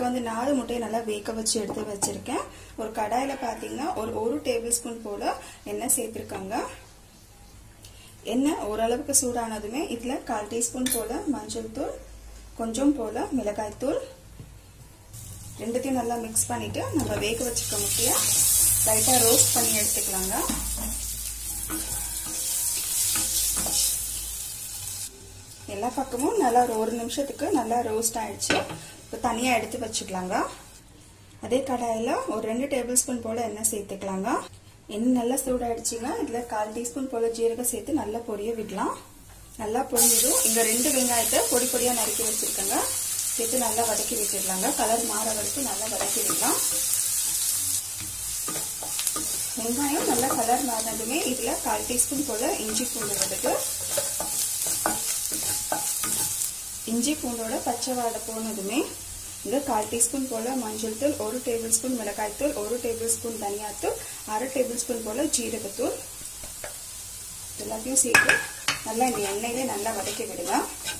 வந்து நாலு முட்டையை நல்லா வேக வச்சு எடுத்து வச்சிருக்கேன் ஒரு கடாயில பாத்தீங்கன்னா ஒரு ஒரு டேபிள் ஸ்பூன் போல எண்ணெய் சேர்த்திருக்காங்க எண்ணெய் ஓரளவுக்கு சூடானதுமே இதுல கால் டீஸ்பூன் போல மஞ்சள் தூள் கொஞ்சம் போல மிளகாய் தூள் ரெண்டுத்தையும் நல்லா மிக்ஸ் பண்ணிட்டு நம்ம வேக வச்சுக்க முட்டைய லைட்டா ரோஸ்ட் பண்ணி எடுத்துக்கலாங்க எல்லா பக்கமும் நல்லா ஒரு நிமிஷத்துக்கு நல்லா ரோஸ்ட் ஆயிடுச்சு இப்போ தனியாக எடுத்து வச்சுக்கலாங்க அதே கடாயில் ஒரு ரெண்டு டேபிள் ஸ்பூன் போல் எண்ணெய் சேர்த்துக்கலாங்க எண்ணெய் நல்லா சூடாயிடுச்சுங்க இதில் கால் டீஸ்பூன் போல் ஜீரகம் சேர்த்து நல்லா பொரிய விடலாம் நல்லா பொரிஞ்சதும் இங்கே ரெண்டு வெங்காயத்தை பொடி பொடியாக நறுக்கி வச்சுருக்கேங்க சேர்த்து நல்லா வதக்கி விட்டுடலாங்க கலர் மாற வரைக்கும் நல்லா வதக்கி விடலாம் வெங்காயம் நல்லா கலர் மாறினதுமே இதில் கால் டீஸ்பூன் போல் இஞ்சி பூண்டு விடுது இஞ்சி பூண்டோட பச்சை வாடை போனதுமே இங்கே கால் டீஸ்பூன் போல் மஞ்சள் தூள் ஒரு டேபிள் ஸ்பூன் மிளகாய் தூள் ஒரு டேபிள் ஸ்பூன் தனியாத்தூள் அரை டேபிள் ஸ்பூன் போல் ஜீரகத்தூள் எல்லாத்தையும் சேர்த்து நல்லா இந்த எண்ணெயிலே நல்லா வதக்கி விடுங்க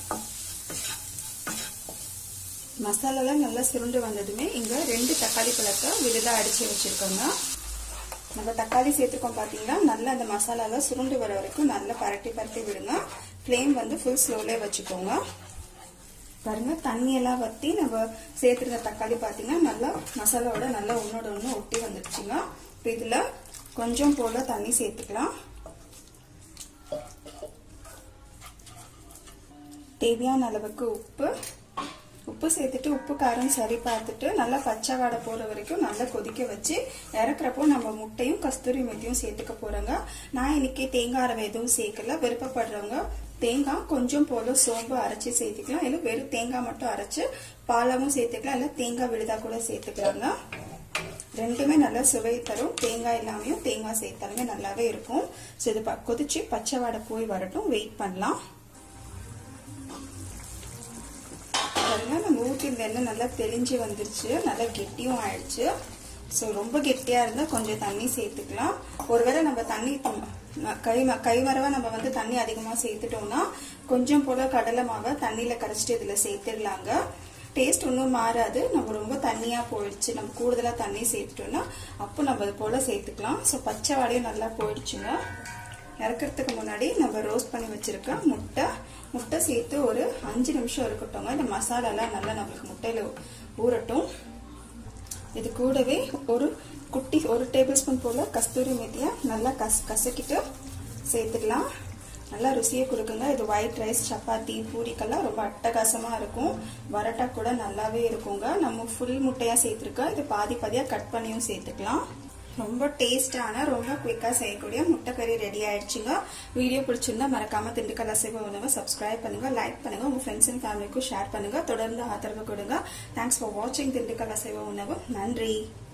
மசாலாலாம் நல்லா சுருண்டு வந்ததுமே இங்கே ரெண்டு தக்காளி பழத்தை விழுதாக அடித்து வச்சுருக்கோங்க நம்ம தக்காளி சேர்த்துருக்கோம் பார்த்தீங்கன்னா நல்லா அந்த மசாலாலாம் சுருண்டு வர வரைக்கும் நல்லா பரட்டி பரட்டி விடுங்க ஃப்ளேம் வந்து ஃபுல் ஸ்லோலே வச்சுக்கோங்க பாருங்க தண்ணியெல்லாம் வத்தி நம்ம சேர்த்துருக்க தக்காளி பார்த்தீங்கன்னா நல்லா மசாலாவோட நல்லா ஒன்னோட ஒன்று ஒட்டி வந்துடுச்சுங்க இப்போ இதில் கொஞ்சம் போல தண்ணி சேர்த்துக்கலாம் தேவையான அளவுக்கு உப்பு உப்பு சேர்த்துட்டு உப்பு காரம் சரி பார்த்துட்டு நல்லா பச்சை வாடை போற வரைக்கும் நல்லா கொதிக்க வச்சு இறக்குறப்போ நம்ம முட்டையும் கஸ்தூரி மெத்தியும் சேர்த்துக்க போறோங்க நான் இன்னைக்கு தேங்காய் ரவை எதுவும் சேர்க்கல விருப்பப்படுறவங்க தேங்காய் கொஞ்சம் போல சோம்பு அரைச்சி சேர்த்துக்கலாம் இல்லை வெறும் தேங்காய் மட்டும் அரைச்சு பாலமும் சேர்த்துக்கலாம் இல்லை தேங்காய் விழுதா கூட சேர்த்துக்கலாங்க ரெண்டுமே நல்லா சுவை தரும் தேங்காய் இல்லாமையும் தேங்காய் சேர்த்தாலுமே நல்லாவே இருக்கும் ஸோ இது கொதிச்சு பச்சை வாடை போய் வரட்டும் வெயிட் பண்ணலாம் பாருங்க நம்ம ஊற்றிருந்த எண்ணெய் நல்லா தெளிஞ்சு வந்துருச்சு நல்லா கெட்டியும் ஆயிடுச்சு ஸோ ரொம்ப கெட்டியா இருந்தா கொஞ்சம் தண்ணி சேர்த்துக்கலாம் ஒருவேளை நம்ம தண்ணி கை கைமரவா நம்ம வந்து தண்ணி அதிகமா சேர்த்துட்டோம்னா கொஞ்சம் போல கடலை மாவை தண்ணியில கரைச்சிட்டு இதுல சேர்த்துடலாங்க டேஸ்ட் ஒன்றும் மாறாது நம்ம ரொம்ப தண்ணியா போயிடுச்சு நம்ம கூடுதலா தண்ணி சேர்த்துட்டோம்னா அப்போ நம்ம அது போல சேர்த்துக்கலாம் ஸோ பச்சை வாடையும் நல்லா போயிடுச்சுங்க இறக்கிறதுக்கு முன்னாடி நம்ம ரோஸ்ட் பண்ணி வச்சிருக்க முட்டை முட்டை சேர்த்து ஒரு அஞ்சு நிமிஷம் இருக்கட்டும்ங்க இந்த மசாலாலாம் நல்லா நம்மளுக்கு முட்டையில ஊறட்டும் இது கூடவே ஒரு குட்டி ஒரு டேபிள் ஸ்பூன் போல கஸ்தூரி மெத்தியா நல்லா கஸ் கசக்கிட்டு சேர்த்துக்கலாம் நல்லா ருசியை கொடுக்குங்க இது ஒயிட் ரைஸ் சப்பாத்தி பூரிக்கெல்லாம் ரொம்ப அட்டகாசமா இருக்கும் வரட்டா கூட நல்லாவே இருக்குங்க நம்ம ஃபுல் முட்டையா சேர்த்துருக்கோம் இது பாதி பாதியா கட் பண்ணியும் சேர்த்துக்கலாம் ரொம்ப டேஸ்டான ரொம்ப குயிக்கா செய்யக்கூடிய முட்டை கறி ரெடி ஆயிடுச்சுங்க வீடியோ பிடிச்சிருந்தா மறக்காம திண்டுக்கல் அசைவ உணவை சப்ஸ்கிரைப் பண்ணுங்க லைக் பண்ணுங்க உங்க ஃப்ரெண்ட்ஸ் அண்ட் ஃபேமிலிக்கும் ஷேர் பண்ணுங்க தொடர்ந்து ஆதரவு கொடுங்க தேங்க்ஸ் ஃபார் வாட்சிங் திண்டுக்கல் அசைவ உணவு நன்றி